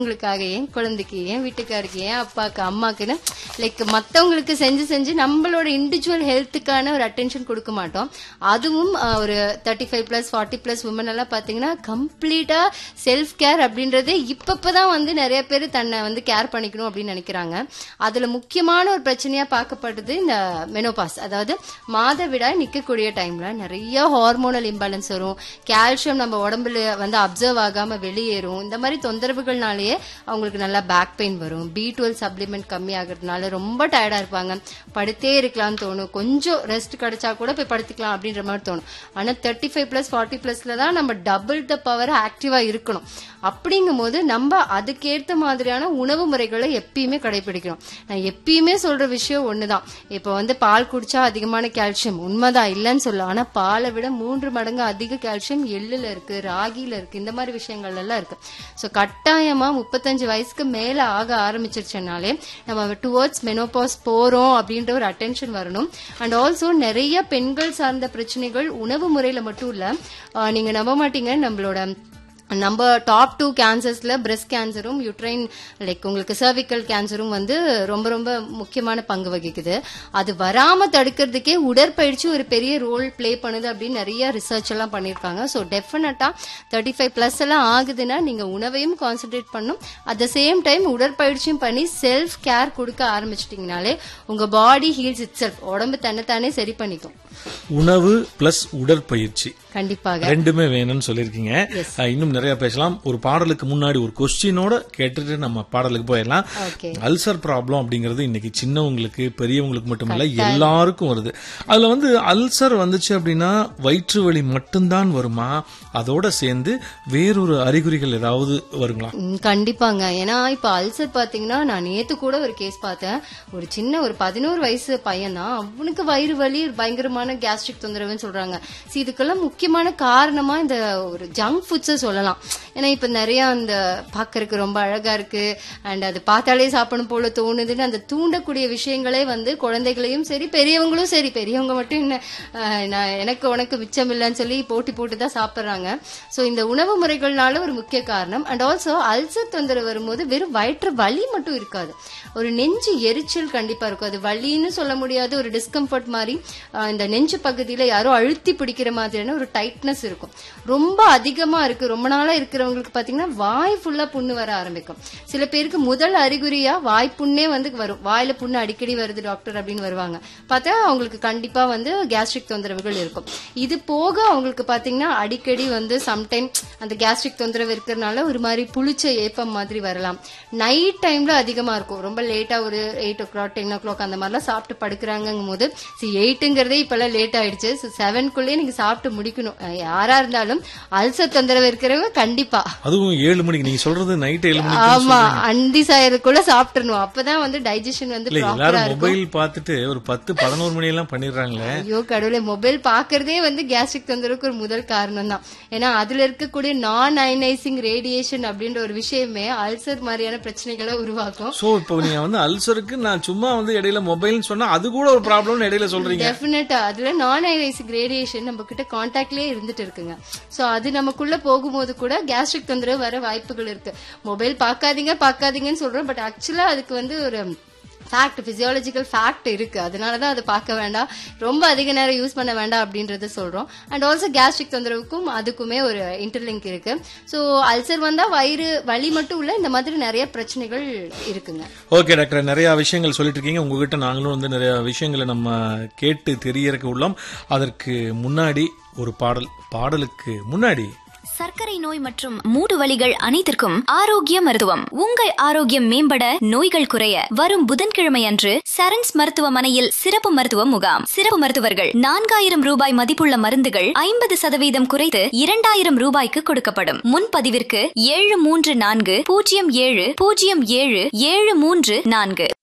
உங்களுக்காக என் குழந்தைக்கு என் வீட்டுக்காருக்கு என் அப்பாக்கு அம்மாக்குன்னு லைக் மத்தவங்களுக்கு செஞ்சு செஞ்சு நம்மளோட இண்டிவிஜுவல் ஹெல்த்துக்கான ஒரு அட்டென்ஷன் கொடுக்க மாட்டோம் அதுவும் அஹ், ஒரு thirty five plus forty plus women எல்லாம் பாத்தீங்கன்னா கம்ப்ளீட்டா செல்ஃப் கேர் அப்படின்றதே இப்பப்பதான் வந்து நிறைய பேர் தன்னை வந்து கேர் பண்ணிக்கணும் அப்படின்னு நினைக்கிறாங்க அதுல முக்கியமான ஒரு பிரச்சனையா பார்க்கப்படுது இந்த மெனோபாஸ் அதாவது மாதவிடாய் நிக்கக்கூடிய டைம்ல நிறைய ஹார்மோனல் இம்பேலன்ஸ் வரும் கால்சியம் நம்ம உடம்புல வந்து அப்சர்வ் ஆகாம வெளியேறும் இந்த மாதிரி தொந்தரவுகள்னாலேயே அவங்களுக்கு நல்லா பேக் பெயின் வரும் பி டுவெல் சப்ளிமெண்ட் கம்மி ஆகுறதுனால ரொம்ப டயர்டா இருப்பாங்க படுத்தே இருக்கலாம்னு தோணும் கொஞ்சம் ரெஸ்ட் கிடைச்சா கூட போய் படுத்துக்கலாம் அப்படின்ற மாதிரி தோணும் ஆனா தேர்ட்டி ஃபைவ் பிளஸ் ஃபார்ட்டி பிளஸ்ல தான் நம்ம டபுள் த பவர் ஆக்டிவா இருக்கணும் அப்படிங்கும்போது நம்ம அதுக்கேற்ற மாதிரியான உணவு முறைகளை எப்பயுமே கடைபிடிக்கணும் நான் எப்பயுமே சொல்ற விஷயம் ஒண்ணுதான் இப்போ வந்து பால் குடிச்சா அதிகமான கால்சியம் உண்மைதான் இல்லைன்னு சொல்ல ஆனா பாலை விட மூன்று மடங்கு அதிக கால்சியம் எள்ளுல இருக்கு ராகில இருக்கு இந்த மாதிரி விஷயங்கள் எல்லாம் இருக்கு ஸோ கட்டாயமா முப்பத்தஞ்சு வயசுக்கு மேல ஆக ஆரம்பிச்சிருச்சுனாலே நம்ம டுவர்ட்ஸ் மெனோபாஸ் போறோம் அப்படின்ற ஒரு அட்டென்ஷன் வரணும் அண்ட் ஆல்சோ நிறைய பெண்கள் சார்ந்த பிரச்சனைகள் உணவு முறையில மட்டும் இல்ல ஆஹ் நீங்க நம்ப மாட்டீங்க நம்மளோட நம்ம டாப் டூ கேன்சர்ஸ்ல பிரஸ்ட் கேன்சரும் யூட்ரைன் லைக் உங்களுக்கு சர்விக்கல் கேன்சரும் வந்து ரொம்ப ரொம்ப முக்கியமான பங்கு வகிக்குது அது வராம தடுக்கிறதுக்கே உடற்பயிற்சி ஒரு பெரிய ரோல் ப்ளே பண்ணுது அப்படின்னு நிறைய ரிசர்ச் எல்லாம் பண்ணியிருக்காங்க ஸோ டெஃபினட்டா தேர்ட்டி ஃபைவ் பிளஸ் எல்லாம் ஆகுதுன்னா நீங்க உணவையும் கான்சென்ட்ரேட் பண்ணும் அட் த சேம் டைம் உடற்பயிற்சியும் பண்ணி செல்ஃப் கேர் கொடுக்க ஆரம்பிச்சிட்டிங்கனாலே உங்க பாடி ஹீல்ஸ் இட் செல்ஃப் உடம்பு தன்னைத்தானே சரி பண்ணிக்கும் உணவு பிளஸ் உடற்பயிற்சி கண்டிப்பாக ரெண்டுமே வேணும்னு சொல்லியிருக்கீங்க அஹ், இன்னும் நிறைய பேசலாம் ஒரு பாடலுக்கு முன்னாடி ஒரு கொஸ்டினோட கேட்டுட்டு நம்ம பாடலுக்கு போயிடலாம் ஓகே அல்சர் ப்ராப்ளம் அப்படிங்கிறது இன்னைக்கு சின்னவங்களுக்கு பெரியவங்களுக்கு மட்டும் இல்ல எல்லாருக்கும் வருது அதுல வந்து அல்சர் வந்துச்சு அப்படின்னா வயிற்று வலி மட்டும்தான் வருமா அதோட சேர்ந்து வேறொரு அறிகுறிகள் ஏதாவது வருங்களா ம், கண்டிப்பாங்க ஏன்னா இப்ப அல்சர் பாத்தீங்கன்னா நான் நேத்து கூட ஒரு கேஸ் பார்த்தேன் ஒரு சின்ன ஒரு பதினோரு வயசு பையன் தான் அவனுக்கு வயிறு வலி பயங்கரமான கேஸ்ட்ரிக் தொந்தரவுன்னு சொல்றாங்க See, இதுக்கெல்லாம் முக்கியமான காரணமா இந்த ஒரு ஜங்க் ஃபுட்ஸை சொல்லலாம் ஏன்னா இப்ப நிறைய அந்த பாக்கறதுக்கு ரொம்ப அழகா இருக்கு அண்ட் அது பார்த்தாலே சாப்பிடணும் போல தோணுதுன்னு அந்த தூண்டக்கூடிய விஷயங்களே வந்து குழந்தைகளையும் சரி பெரியவங்களும் சரி பெரியவங்க மட்டும் என்ன அஹ், நான் எனக்கு உனக்கு மிச்சம் இல்லைன்னு சொல்லி போட்டி போட்டு தான் சாப்பிடுறாங்க சோ இந்த உணவு முறைகள்னால ஒரு முக்கிய காரணம் அண்ட் ஆல்சோ அல்சர் தொந்தரவு வரும்போது வெறும் வயிற்று வலி மட்டும் இருக்காது ஒரு நெஞ்சு எரிச்சல் கண்டிப்பா இருக்கும் அது வலின்னு சொல்ல முடியாது ஒரு டிஸ்கம்ஃபர்ட் மாதிரி அஹ், இந்த நெஞ்சு பகுதியில யாரோ அழுத்தி பிடிக்கிற மாதிரியான ஒரு டைட்னஸ் இருக்கும் ரொம்ப அதிகமா இருக்கு ரொம்ப நாளா இருக்கிறவங்களுக்கு பாத்தீங்கன்னா வாய் ஃபுல்லா புண்ணு வர ஆரம்பிக்கும் சில பேருக்கு முதல் அறிகுறியா வாய் புண்ணே வந்து வரும் வாயில புண்ணு அடிக்கடி வருது டாக்டர் அப்படின்னு வருவாங்க பார்த்தா அவங்களுக்கு கண்டிப்பா வந்து கேஸ்ட்ரிக் தொந்தரவுகள் இருக்கும் இது போக அவங்களுக்கு பாத்தீங்கன்னா அடிக்கடி வந்து சம்டைம் அந்த கேஸ்ட்ரிக் தொந்தரவு இருக்கிறதுனால ஒரு மாதிரி புளிச்ச ஏப்பம் மாதிரி வரலாம் நைட் டைம்ல அதிகமா இருக்கும் ரொம்ப லேட்டா ஒரு eight o'clock ten o'clock அந்த மாதிரிலாம் சாப்பிட்டு படுக்கிறாங்கும் போது சி எயிட்டுங்கிறதே இப்பெல்லாம் லேட் ஆயிடுச்சு ஸோ செவன்குள்ளேயே நீங்க சாப்பிட்டு முடிக்கணும் அஹ் யாரா இருந்தாலும் அல்சர் தொந்தரவு இருக்கிறவங்க கண்டிப்பா அதுவும் ஏழு மணிக்கு நீங்க சொல்றது நைட் ஏழு மணிக்கு ஆமா அந்தி சாயறதுக்குள்ள சாப்பிட்டுறணும் அப்பதான் வந்து டைஜஷன் வந்து இல்ல ப்ராப்பரா எல்லாரும் இருக்கும் மொபைல் பார்த்துட்டு ஒரு பத்து பதினோரு மணி எல்லாம் பண்ணிடுறாங்களே ஐயோ கடவுளே மொபைல் பாக்குறதே வந்து கேஸ்ட்ரிக் தொந்தரவுக்கு ஒரு முதல் காரணம் தான் ஏன்னா அதுல இருக்கக்கூடிய நான் அயனைசிங் ரேடியேஷன் அப்படின்ற ஒரு விஷயமே அல்சர் மாதிரியான பிரச்சனைகளை உருவாக்கும் சோ இப்போ நீங்க வந்து அல்சருக்கு நான் சும்மா வந்து இடையில மொபைல்னு சொன்னா அது கூட ஒரு ப்ராப்ளம்னு இடையில சொல்றீங்க டெஃபினட்டா அதுல நான் அயனைசிங் ரேடியேஷன் நம்ம கிட்ட கான்டாக்ட்லயே இருந்துட்டு இருக்குங்க சோ அது நமக்குள்ள போகும்போது கூட கேஸ்ட்ரிக் தொந்தரவு வர வாய்ப்புகள் இருக்கு மொபைல் பார்க்காதீங்க பார்க்காதீங்கன்னு சொல்றோம் பட் ஆக்சுவலா அதுக்கு வந்து ஒரு ஃபேக்ட் பிசியாலஜிக்கல் ஃபேக்ட் இருக்கு அதனாலதான் அதை பார்க்க வேண்டாம் ரொம்ப அதிக நேரம் யூஸ் பண்ண வேண்டாம் அப்படின்றத சொல்றோம் அண்ட் ஆல்சோ கேஸ்ட்ரிக் தொந்தரவுக்கும் அதுக்குமே ஒரு இன்டர்லிங்க் இருக்கு ஸோ அல்சர் வந்தா வயிறு வலி மட்டும் இல்ல இந்த மாதிரி நிறைய பிரச்சனைகள் இருக்குங்க ஓகே டாக்டர் நிறைய விஷயங்கள் சொல்லிட்டு இருக்கீங்க உங்ககிட்ட நாங்களும் வந்து நிறைய விஷயங்களை நம்ம கேட்டு தெரியறதுக்கு உள்ளோம் அதற்கு முன்னாடி ஒரு பாடல் பாடலுக்கு முன்னாடி சர்க்கரை நோய் மற்றும் மூட்டு வலிகள் அனைத்திற்கும் ஆரோக்கிய மருத்துவம் உங்கள் ஆரோக்கியம் மேம்பட நோய்கள் குறைய வரும் புதன்கிழமை அன்று சரண்ஸ் மருத்துவமனையில் சிறப்பு மருத்துவ முகாம் சிறப்பு மருத்துவர்கள் நான்காயிரம் ரூபாய் மதிப்புள்ள மருந்துகள் ஐம்பது சதவீதம் குறைத்து இரண்டாயிரம் ரூபாய்க்கு கொடுக்கப்படும் முன்பதிவிற்கு ஏழு மூன்று நான்கு பூஜ்ஜியம் ஏழு பூஜ்ஜியம் ஏழு ஏழு மூன்று நான்கு